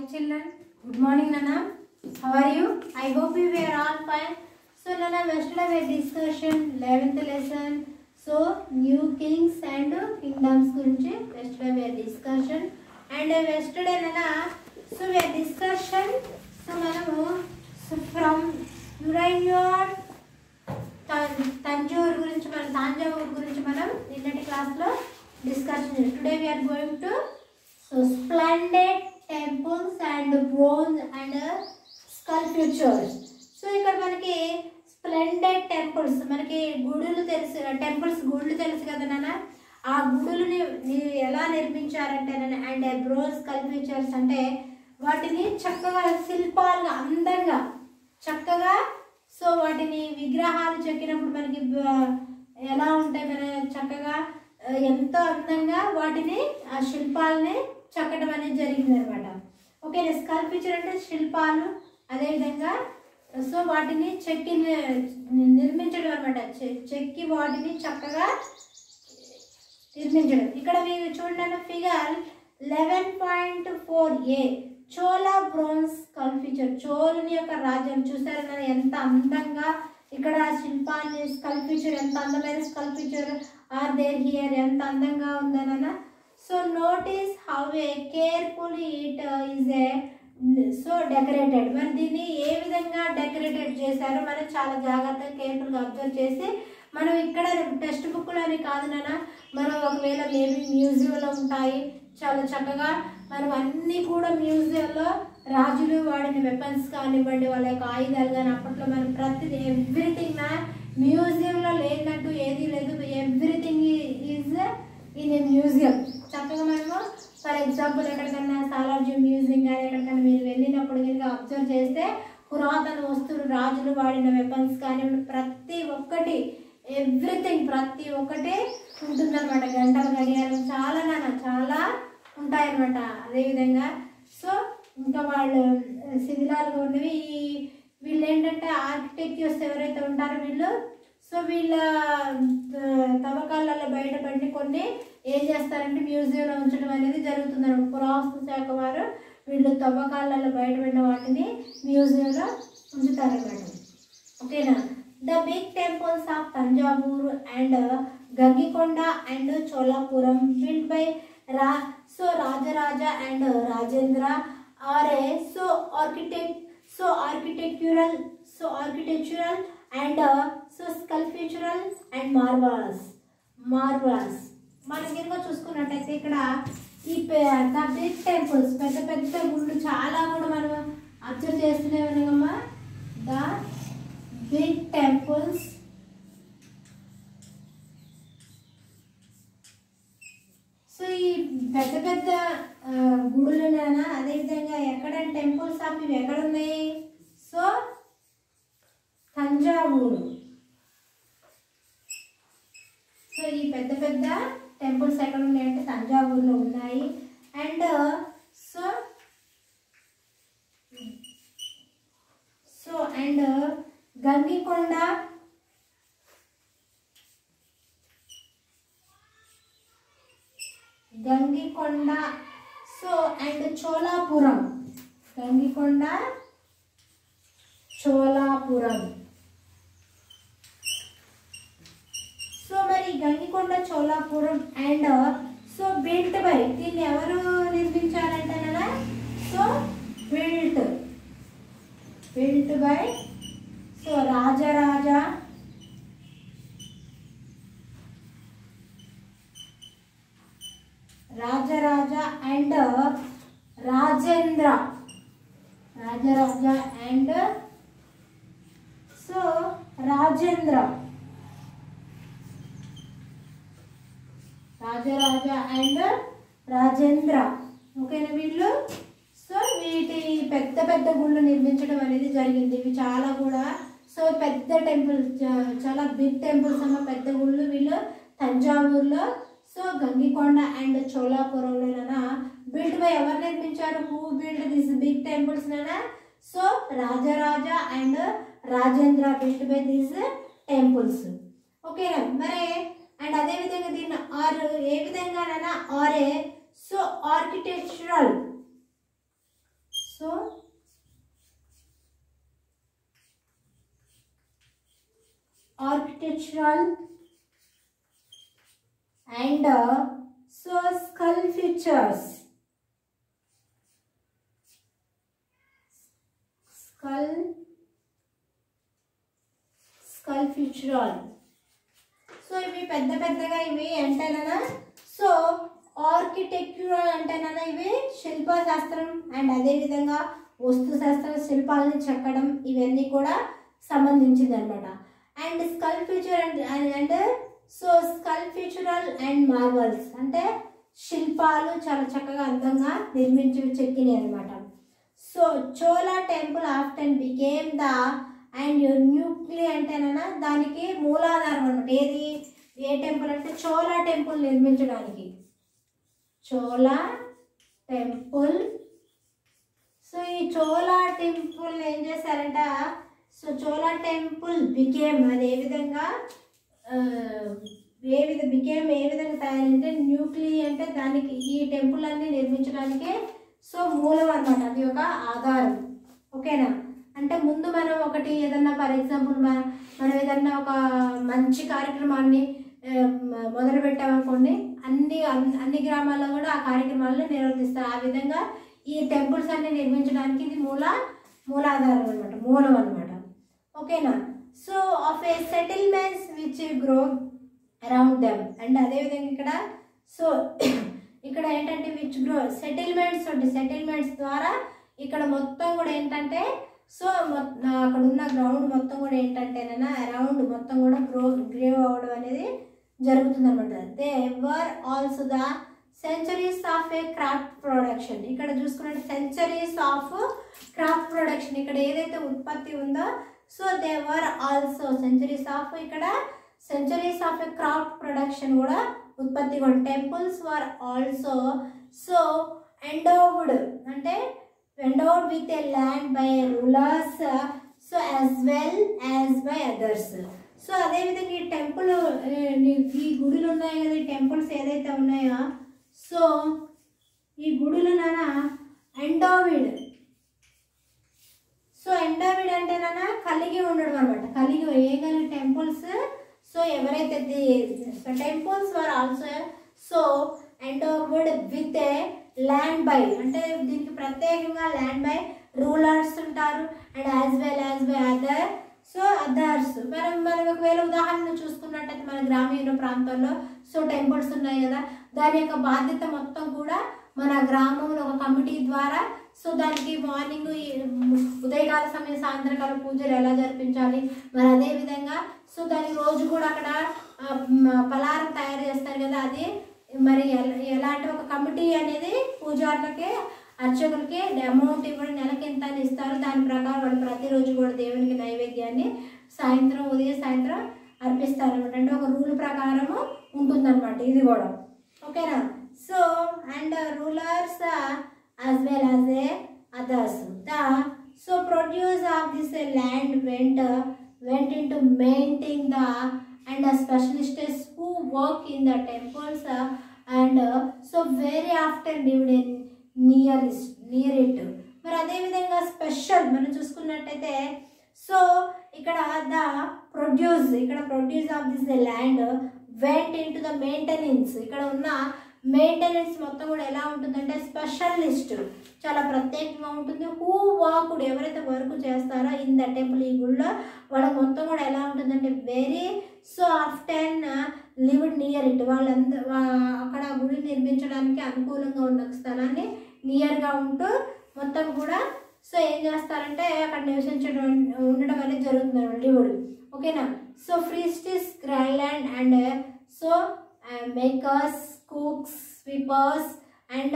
children. Good morning, Nana. How are you? I hope you were all fine. So, Nana, yesterday we discussion 11th lesson. So, new kings and kingdoms గురించి yesterday we had discussion. And uh, yesterday, Nana, so we had discussion. So, మనము so from యురైన్యూర్ తంజూర్ గురించి మనం తాంజావూర్ గురించి మనం నిన్నటి క్లాస్లో discussion today we are going to so splendid temples and bronze and sculptures so ఇక్కడ మనకి స్ప్లెండెడ్ టెంపుల్స్ మనకి గుడులు తెలుసు టెంపుల్స్ గుళ్ళు తెలుసు కదా నాన్న ఆ గుడులని ని- ఎలా నిర్మించారంటే అండ్ బ్రోన్స్ స్కల్ప్చర్స్ అంటే వాటిని చక్కగా శిల్పాలుగా అందంగా చక్కగా సో వాటిని విగ్రహాలు చెక్కినప్పుడు మనకి బ- ఎలా ఉంటాయి మన చక్కగా ఆ, ఎంతో అందంగా వాటిని ఆ శిల్పాలని చెక్కడం అనేది జరిగింది అనమాట ఓకే స్కల్ప్చర్ అంటే శిల్పాలు అదేవిధంగా సో వాటిని చెక్కి ని- నిర్మించడం అనమాట చెక్కి వాటిని చక్కగా నిర్మించడం ఇక్కడ మీరు చూడండి figure eleven point four a Chola bronze sculpture చోళుని యొక్క రాజ్యం చూసారు కదా ఎంత అందంగా ఇక్కడ శిల్పాన్ని స్కల్ప్చర్ ఎంత అందమైన స్కల్ప్చర్ ఆర్ దేర్ హియర్ ఎంత అందంగా ఉందన so notice how uh carefully it is uh so decorated మరి దీన్ని ఏ విధంగా డెకరేటెడ్ చేశారో మనం చాలా జాగ్రత్తగా కేర్ఫుల్గా అబ్జర్వ్ చేసి మనం ఇక్కడ టెక్స్ట్ బుక్లోని కాదు నాన్న మనం ఒకవేళ మేబీ మ్యూజియంలో ఉంటాయి చాలా చక్కగా మనం అన్నీ కూడా మ్యూజియంలో రాజులు వాడిన వెపన్స్ కానివ్వండి వాళ్ళ యొక్క ఆయుధాలు కానీ అప్పట్లో మనం ప్రతిదీ ఎవ్రీథింగ్ నా మ్యూజియంలో లేనట్టు ఏది లేదు everything is in a museum చక్కగా మనము ఫర్ ఎగ్జాంపుల్ ఎక్కడికన్నా సాలార్జీ మ్యూజియం కానీ ఎక్కడికైనా మీరు వెళ్ళినప్పుడు కనుక అబ్జర్వ్ చేస్తే పురాతన వస్తువులు రాజులు వాడిన వెపన్స్ కానివ్వండి ప్రతి ఒక్కటి ఎవ్రీథింగ్ ప్రతి ఒక్కటి ఉంటుందన్నమాట గంటల గడియారం చాలా నాన్న చాలా ఉంటాయన్నమాట అదేవిధంగా సో ఇంకా వాళ్ళు శిథిలాలుగా ఉన్నవి ఈ వీళ్ళు ఏంటంటే ఆర్కిటెక్చర్స్ ఎవరైతే ఉంటారో వీళ్ళు సో వీళ్ళ త- తవ్వకాలలో బయటపడి కొన్ని ఏం చేస్తారంటే మ్యూజియంలో ఉంచడం అనేది జరుగుతుంది పురావస్తు శాఖ వారు వీళ్ళు తవ్వకాలలో బయటపడిన వాటిని మ్యూజియంలో ఉంచుతారన్నమాట ఓకేనా the big temples of Thanjavur and Gangaikonda and Cholapuram build by రా so Rajaraja and Rajendra are uh so architect so architectural so architectural and so sculptural and marvelous marvelous మనం కనుక చూసుకున్నట్టయితే ఇక్కడ ఈ ద బిగ్ టెంపుల్స్ పెద్ద పెద్ద గుళ్ళు చాలా కూడా మనం అబ్జర్వ్ చేస్తూనే ఉన్నామమ్మా ద బిగ్ టెంపుల్స్ సో ఈ పెద్ద పెద్ద ఆ, గుడులునా అదేవిధంగా ఎక్కడ టెంపుల్స్ ఆఫ్ ఇవి ఎక్కడ ఉన్నాయి సో తంజావూరు సో ఈ పెద్ద పెద్ద టెంపుల్స్ ఎక్కడ ఉన్నాయంటే తంజావూరులో ఉన్నాయి and so so and Gangaikonda Gangaikonda so and Cholapuram Gangaikonda Cholapuram so మరి Gangaikonda Cholapuram and so built by దీన్ని ఎవరు నిర్మించారంటే so built built by so Rajaraja Rajaraja and Rajendra Rajaraja and so Rajendra Rajaraja and Rajendra ఓకేనా వీళ్ళు సో వీటి పెద్ద పెద్ద గుళ్ళు నిర్మించడం అనేది జరిగింది ఇవి చాలా కూడా సో పెద్ద టెంపుల్ చాలా బిగ్ టెంపుల్స్ అన్న పెద్ద గుళ్ళు వీళ్ళు తంజావూరులో సో గంగికొండ అండ్ చోళాపురంలోన బిల్డ్ బై ఎవరు నిర్మించారు who build this big temples నానా so Rajaraja and Rajendra build by these temples ఓకేనా మరి అండ్ అదే విధంగా దీన్ని ఆర్ ఏ విధంగానైనా are uh so architectural architectural and uh, so sculptures skull sculptural so ఇవి పెద్ద పెద్దగా ఇవి అంటేనా సో ఆర్కిటెక్చరల్ అంటేనా ఇవి శిల్పశాస్త్రం అండ్ అదేవిధంగా వస్తు శాస్త్రం శిల్పాలను చెక్కడం ఇవన్నీ కూడా సంబంధించింది అనమాట and sculpture and and so sculptural and marbles అంటే శిల్పాలు చాలా చక్కగా అందంగా నిర్మించి చెక్కినాయి అనమాట so Chola temple after became the and nuclei అంటేనా దానికి మూలాధారం అనమాట ఏది ఏ టెంపుల్ అంటే చోలా టెంపుల్ నిర్మించడానికి చోలా టెంపుల్ సో ఈ చోలా టెంపుల్ ఏం చేశారంట సో చోలా టెంపుల్ బికేమ్ అది ఏ విధంగా ఆ, ఏ విధ బికేమ్ ఏ విధంగా తయారంటే న్యూక్లీ అంటే దానికి ఈ టెంపుల్ అన్ని నిర్మించడానికే సో మూలం అన్నమాట అది ఒక ఆధారం ఓకేనా అంటే ముందు మనం ఒకటి ఏదన్నా ఫర్ ఎగ్జాంపుల్ మనం ఏదన్నా ఒక మంచి కార్యక్రమాన్ని ఆ, మ- మొదలు పెట్టామనుకోండి అన్ని అన్- అన్ని గ్రామాల్లో కూడా ఆ కార్యక్రమాలను నిర్వర్తిస్తారు ఆ విధంగా ఈ టెంపుల్స్ అన్ని నిర్మించడానికి ఇది మూల మూలాధారం అనమాట మూలం అనమాట ఓకేనా so of a settlements which grow around them and అదేవిధంగా ఇక్కడ సో ఇక్కడ ఏంటంటే విచ్ గ్రో సెటిల్మెంట్స్ ఉంటాయి సెటిల్మెంట్స్ ద్వారా ఇక్కడ మొత్తం కూడా ఏంటంటే సో మొ- అక్కడ ఉన్న గ్రౌండ్ మొత్తం కూడా ఏంటంటేనైనా అరౌండ్ మొత్తం కూడా గ్రో గ్రేవ్ అవ్వడం అనేది జరుగుతుంది అనమాట they were also the centuries of a craft production ఇక్కడ చూసుకున్నట్టు సెంచరీస్ ఆఫ్ క్రాఫ్ట్ ప్రొడక్షన్ ఇక్కడ ఏదైతే ఉత్పత్తి ఉందో so they were also centuries of ఇక్కడ centuries of a craft production కూడా ఉత్పత్తి కూడా temples were also so endowed అంటే endowed with a land by rulers so as well as by others so అదేవిధంగా ఈ టెంపుల్ ఈ గుడులు ఉన్నాయి కదా ఈ టెంపుల్స్ ఏదైతే ఉన్నాయో సో ఈ గుడులు నానా ఎండోవిడ్ సో ఎండోవిడ్ అంటేనా కలిగి ఉండడం అనమాట కలిగి ఏ కలిగి టెంపుల్స్ సో ఎవరైతే temples were also so endowed with a land by అంటే దీనికి ప్రత్యేకంగా ల్యాండ్ బై రూలర్స్ ఉంటారు and as well as by other so others మనం మనం ఒకవేళ ఉదాహరణ చూసుకున్నట్టయితే మన గ్రామీణ ప్రాంతాల్లో సో టెంపుల్స్ ఉన్నాయి కదా దాని యొక్క బాధ్యత మొత్తం కూడా మన గ్రామంలో ఒక కమిటీ ద్వారా సో దానికి మార్నింగ్ ఉదయకాల సమయం సాయంత్రకాల పూజలు ఎలా జరిపించాలి మరి అదే విధంగా సో దానికి రోజు కూడా అక్కడ ఆ, మ- పలారం తయారు చేస్తారు కదా అది మరి ఎల- ఎలాంటి ఒక కమిటీ అనేది పూజారులకి అర్చకులకి అమౌంట్ ఇవ్వడం నెలకి ఎంత అని ఇస్తారు దాని ప్రకారం వాళ్ళు ప్రతిరోజు కూడా దేవునికి నైవేద్యాన్ని సాయంత్రం ఉదయం సాయంత్రం అర్పిస్తారు అనమాట అంటే ఒక రూల్ ప్రకారము ఉంటుందన్నమాట ఇది కూడా ఓకేనా so and rulers as well as a others. The so produce of this uh, land went uh, went into maintaining the and the specialists who work in the temples uh, and uh, so very often lived in near is- near it. మరి అదేవిధంగా special మనం చూసుకున్నట్టయితే so ఇక్కడ the produce ఇక్కడ produce of this land went into the maintenance ఇక్కడ ఉన్న maintenance మొత్తం కూడా ఎలా ఉంటుందంటే స్పెషలిస్ట్ చాలా ప్రత్యేకంగా ఉంటుంది హూ వాకుడు ఎవరైతే వర్క్ చేస్తారో ఇన్ ద టెంపుల్ ఈ గుళ్ళో వాళ్ళకి మొత్తం కూడా ఎలా ఉంటుందంటే very so often lived near it వాళ్ళందరూ అక్కడ గుడి నిర్మించడానికి అనుకూలంగా ఉన్న స్థలాన్ని నియర్గా ఉంటూ మొత్తం కూడా సో ఏం చేస్తారంటే అక్కడ నివసించడం ఉండడం అనేది జరుగుతుంది లివుడ్ ఓకేనా so priests garland and so makers cooks sweepers and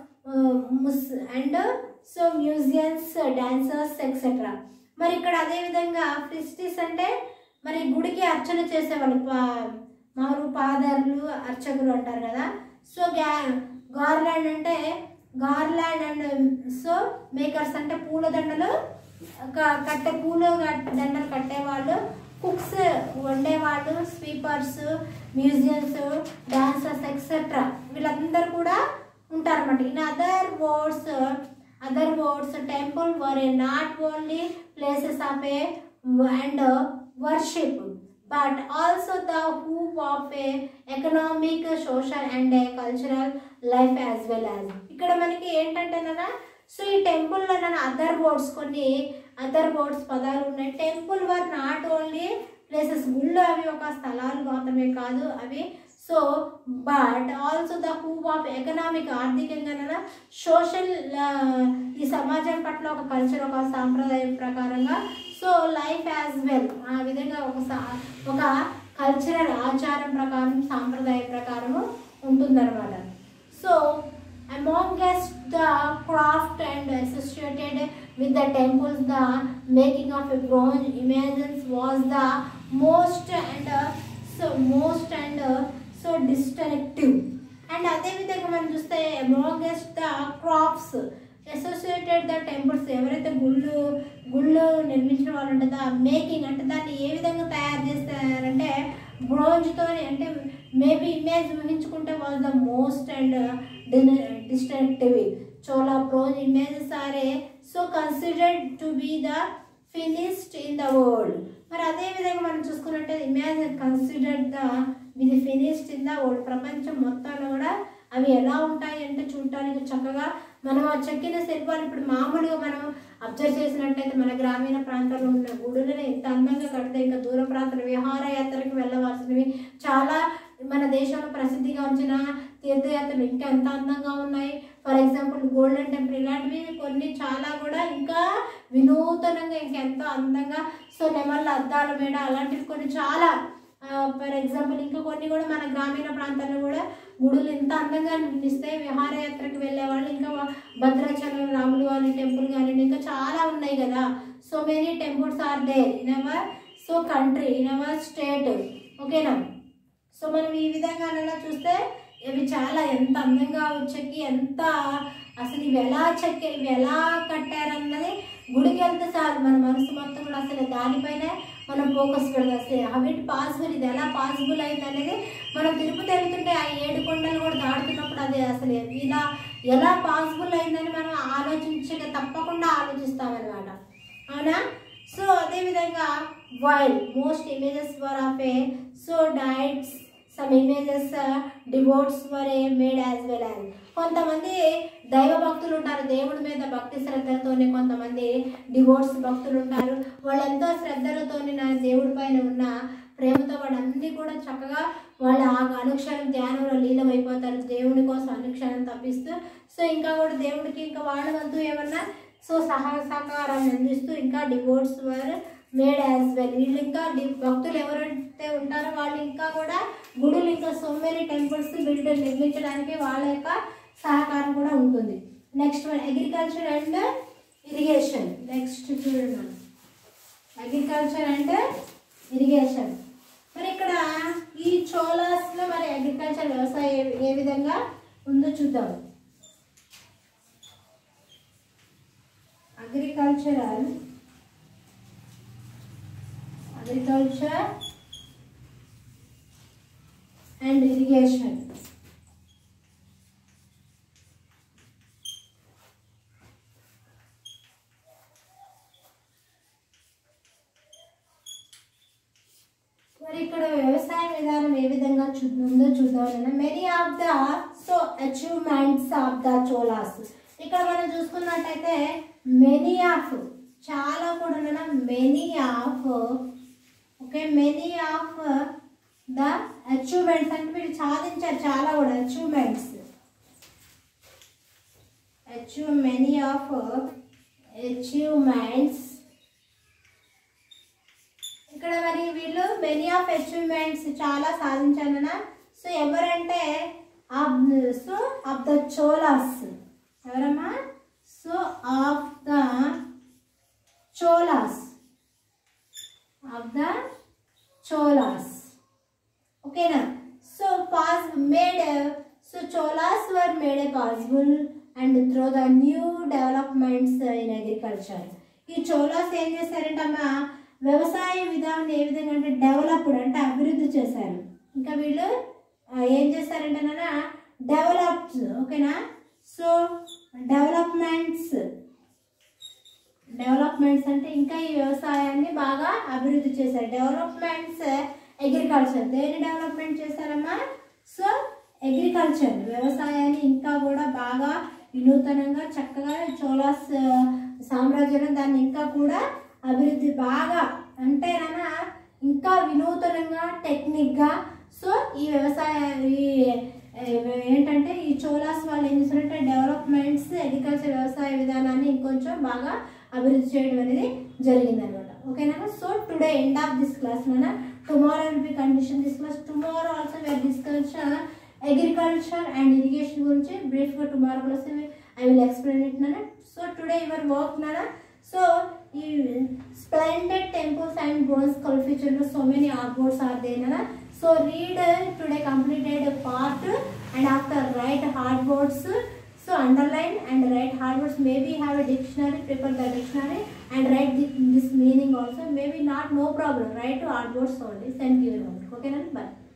and so museums dancers etcetera మరి ఇక్కడ అదే విధంగా ఫ్రిస్టిస్ అంటే మరి గుడికి అర్చన చేసేవాళ్ళు పా- మామూలు పాదర్లు అర్చకులు అంటారు కదా సో గ్యా గార్లాండ్ అంటే గార్లాండ్ అండ్ సో మేకర్స్ అంటే పూలదండలు క- కట్టే పూల గట్- దండలు కట్టేవాళ్ళు కుక్స్ వండేవాళ్ళు స్వీపర్స్ మ్యూజియమ్స్ డాన్సర్స్ ఎక్సెట్రా వీళ్ళందరూ కూడా ఉంటారన్నమాట in other words other words temple were a not only places of a and worship but also the hub of a economic social and a cultural life as well as ఇక్కడ మనకి ఏంటంటేనా so ఈ టెంపుల్లో other words కొన్ని other words పదాలు ఉన్నాయి temple were not only places గుళ్ళు అవి ఒక స్థలాలు మాత్రమే కాదు అవి so but also the hub of economic ఆర్థికంగా సోషల్ ఈ సమాజం పట్ల ఒక కల్చర్ ఒక సాంప్రదాయం ప్రకారంగా సో లైఫ్ యాజ్ వెల్ ఆ విధంగా ఒక సా- ఒక కల్చరల్ ఆచారం ప్రకారం సాంప్రదాయం ప్రకారము ఉంటుందన్నమాట so amongst the craft and associated with the temples the making of a bronze images was the most and uh, so most and uh, so distinctive and అదేవిధంగా మనం చూస్తే amongst the crafts associated the temples ఎవరైతే గుళ్ళు గుళ్ళు నిర్మించిన వాళ్ళు ఉంటుందో making అంటే దాన్ని ఏ విధంగా తయారు చేస్తారంటే బ్రోంజ్తో అంటే మేబీ ఇమేజ్ ఊహించుకుంటే was the most and distinctive Chola bronze images are uh so considered to be the finest in the world మరి అదే విధంగా మనం చూసుకున్నట్టే ఇమేజ్ కన్సిడర్డ్ ద ఇది ఫినిష్డ్ ఇన్ ద వరల్డ్ ప్రపంచం మొత్తంలో కూడా అవి ఎలా ఉంటాయి అంటే చూడటానికి చక్కగా మనం ఆ చెక్కిన శిల్పాలు ఇప్పుడు మామూలుగా మనం అబ్జర్వ్ చేసినట్టయితే మన గ్రామీణ ప్రాంతాల్లో ఉన్న గుడులను ఎంత అందంగా కడితే ఇంకా దూర ప్రాంతాల విహారయాత్రకు వెళ్ళవలసినవి చాలా మన దేశంలో ప్రసిద్ధిగాంచిన తీర్థయాత్రలు ఇంకా ఎంత అందంగా ఉన్నాయి ఫర్ ఎగ్జాంపుల్ గోల్డెన్ టెంపుల్ ఇలాంటివి కొన్ని చాలా కూడా ఇంకా వినూతనంగా ఇంకా ఎంతో అందంగా సో నెమళ్ళ అద్దాల మేడ అలాంటివి కొన్ని చాలా ఫర్ ఎగ్జాంపుల్ ఇంకా కొన్ని కూడా మన గ్రామీణ ప్రాంతాల్లో కూడా గుడులు ఎంత అందంగా నిర్మిస్తాయి విహారయాత్రకు వెళ్ళే వాళ్ళు ఇంకా వా- భద్రాచలం రాములు వారి టెంపుల్ కానీ ఇంకా చాలా ఉన్నాయి కదా so many temples are there in our so country in our state ఓకేనా సో మనం ఈ విధంగా అలా చూస్తే ఇవి చాలా ఎంత అందంగా చెక్కి ఎంత అసలు ఇవి ఎలా చెక్కి ఇవి ఎలా కట్టారన్నది గుడికి వెళ్తే చాలు మన మనసు మొత్తం కూడా అసలు దానిపైనే మనం ఫోకస్ పెడదాం అసలు హౌ ఇట్ పాసిబుల్ ఇది ఎలా పాసిబుల్ అయింది అనేది మనం తిరుపతి వెళ్తుంటే ఆ ఏడు కొండలు కూడా దాటుతున్నప్పుడు అది అసలు ఇలా ఎలా పాసిబుల్ అయిందని మనం ఆలోచించక తప్పకుండా ఆలోచిస్తామన్నమాట అవునా సో అదేవిధంగా while most images were of uh so deities some images devotees were uh made as well as కొంతమంది దైవ భక్తులు ఉంటారు దేవుడి మీద భక్తి శ్రద్ధలతోనే కొంతమంది డివోట్స్ భక్తులు ఉంటారు వాళ్ళెంతో శ్రద్ధలతోని నా దేవుడి పైన ఉన్న ప్రేమతో వాళ్ళన్నీ కూడా చక్కగా వాళ్ళ ఆ అనుక్షణం ధ్యానంలో లీనమైపోతారు దేవుడి కోసం అనుక్షణం తప్పిస్తూ సో ఇంకా కూడా దేవుడికి ఇంకా వాళ్ళ వంతు ఏమన్నా సో సహాయ సహకారాన్ని అందిస్తూ ఇంకా డివోట్స్ వారు మేడ్ యాజ్ వెల్ వీళ్ళు ఇంకా డి- భక్తులు ఎవరైతే ఉంటారో వాళ్ళు ఇంకా కూడా గుడులు ఇంకా సో మెనీ టెంపుల్స్ బిల్డ్ నిర్మించడానికి వాళ్ళ యొక్క సహకారం కూడా ఉంటుంది next one agriculture and irrigation next చూడండి మనం అగ్రికల్చర్ అండ్ ఇరిగేషన్ మరి ఇక్కడ ఈ చోలాస్లో మరి అగ్రికల్చర్ వ్యవసాయం ఏ- ఏ విధంగా ఉందో చూద్దాం అగ్రికల్చరల్ అగ్రికల్చర్ అండ్ ఇరిగేషన్ మరి ఇక్కడ వ్యవసాయ విధానం ఏ విధంగా చూ ఉందో చూద్దాం many of the so achievements of the Cholas ఇక్కడ మనం చూసుకున్నట్టయితే మెనీ ఆఫ్ చాలా కూడా many of okay many of the achievements అంటే వీళ్ళు సాధించారు చాలా కూడా achievements achieve many of achievements ఇక్కడ మరి వీళ్ళు మెనీ ఆఫ్ అచీవ్మెంట్స్ చాలా సాధించారన సో ఎవరంటే సో ఆఫ్ ద చోలాస్ ఎవరమ్మా so of the Cholas of the Cholas ఓకేనా so pass made so Cholas were made a possible and throw the new developments in agriculture ఈ చోలాస్ ఏం చేశారంటమ్మా వ్యవసాయ విధానం ఏ విధంగా అంటే డెవలప్డ్ అంటే అభివృద్ధి చేశారు ఇంకా వీళ్ళు ఆ, ఏం చేశారంటే డెవలప్స్ ఓకేనా సో డెవలప్మెంట్స్ డెవలప్మెంట్స్ అంటే ఇంకా ఈ వ్యవసాయాన్ని బాగా అభివృద్ధి చేశారు డెవలప్మెంట్స్ అగ్రికల్చర్ దేని డెవలప్మెంట్ చేశారమ్మా సో అగ్రికల్చర్ వ్యవసాయాన్ని ఇంకా కూడా బాగా వినూతనంగా చక్కగా చోళాస్ ఆ, సామ్రాజ్యంలో దాన్ని ఇంకా కూడా అభివృద్ధి బాగా అంటే నాన్న ఇంకా వినూతనంగా టెక్నిక్గా సో ఈ వ్యవసాయ ఈ ఏ, ఏంటంటే ఈ చోళాస్ వాళ్ళు ఏం చేస్తారంటే డెవలప్మెంట్స్ అగ్రికల్చర్ వ్యవసాయ విధానాన్ని ఇంకొంచెం బాగా అభివృద్ధి చేయడం అనేది జరిగిందనమాట ఓకేనా so today end of this class నాన్న tomorrow will be condition this class tomorrow also where discussion agriculture and irrigation గురించి బ్రీఫ్గా tomorrow class I will explain it నాన్న సో టుడే యువర్ వర్క్ నాన్న సో ఈ స్ప్లెండెడ్ టెంపుల్స్ అండ్ బ్రోన్స్ స్కల్ప్చర్లో so many art boards are they నాన్న so read today completed part and after write hard boards So underline and write hard words. Maybe have a dictionary, prepare the dictionary and write thi- this meaning also. Maybe not, no problem. Write hard words only. Thank you very much. Okay, then bye.